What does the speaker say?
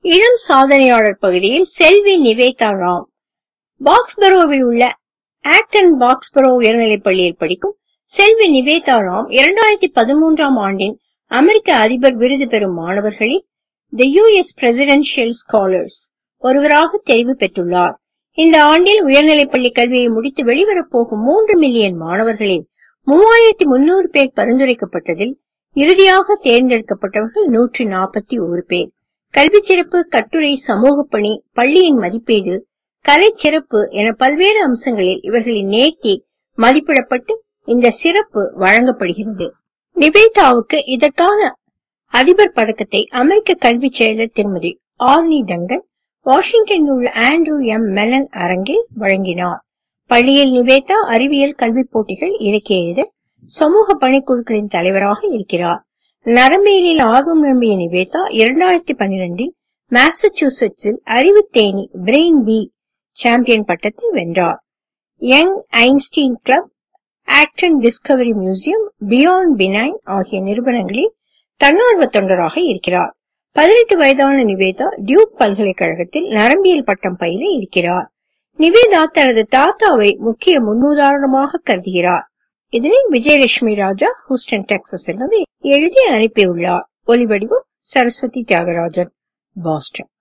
இளம் சாதனையாளர் பகுதியில் செல்வி நிவேதா ராம் பாக்ஸ்பரோவில் உள்ள ஆக்டன் பாக்ஸ்பரோ உயர்நிலைப் பள்ளியில் படிக்கும் செல்வி நிவேதா ராம் இரண்டாயிரத்தி பதிமூன்றாம் ஆண்டின் அமெரிக்க அதிபர் விருது பெறும் மாணவர்களில் தி யுஎஸ் பிரசிடென்ஷியல் ஸ்காலர்ஸ் ஒருவராக தெரிவு பெற்றுள்ளார் இந்த ஆண்டில் உயர்நிலைப் பள்ளி கல்வியை முடித்து வெளிவரப் போகும் மூன்று மில்லியன் மாணவர்களில் மூவாயிரத்தி முன்னூறு பேர் பரிந்துரைக்கப்பட்டதில் இறுதியாக தேர்ந்தெடுக்கப்பட்டவர்கள் நூற்றி நாற்பத்தி ஒரு பேர் கல்வி சிறப்பு கட்டுரை சமூக பணி பள்ளியின் மதிப்பீடு கலை சிறப்பு என பல்வேறு அம்சங்களில் இவர்களின் நேர்த்தி மதிப்பிடப்பட்டு இந்த சிறப்பு வழங்கப்படுகிறது நிவேதாவுக்கு இதற்கான அதிபர் பதக்கத்தை அமெரிக்க கல்வி செயலர் திருமதி ஆர்னி டங்கன் வாஷிங்டனில் உள்ள ஆண்ட்ரூ எம் மெலன் அரங்கில் வழங்கினார் பள்ளியில் நிவேதா அறிவியல் கல்வி போட்டிகள் இலக்கிய இதழ் சமூக பணிக்குழுக்களின் தலைவராக இருக்கிறார் நரம்பியலில் ஆர்வம் நிரம்பிய நிவேதா இரண்டாயிரத்தி பன்னிரண்டில் மாசச்சூசெட்ஸில் அறிவு தேனி பிரெயின் பி சாம்பியன் பட்டத்தை வென்றார் Young Einstein Club Acton Discovery Museum Beyond Benign ஆகிய நிறுவனங்களில் தன்னார்வ தொண்டராக இருக்கிறார் பதினெட்டு வயதான நிவேதா டியூக் பல்கலைக்கழகத்தில் நரம்பியல் பட்டம் பயில இருக்கிறார் நிவேதா தனது தாத்தாவை முக்கிய முன்னுதாரணமாக கருதுகிறார் இதனை விஜயலட்சுமி ராஜா ஹூஸ்டன் டெக்சஸிலிருந்து எழுதி அனுப்பியுள்ளார் ஒலிவடிவம் சரஸ்வதி தியாகராஜன் பாஸ்டன்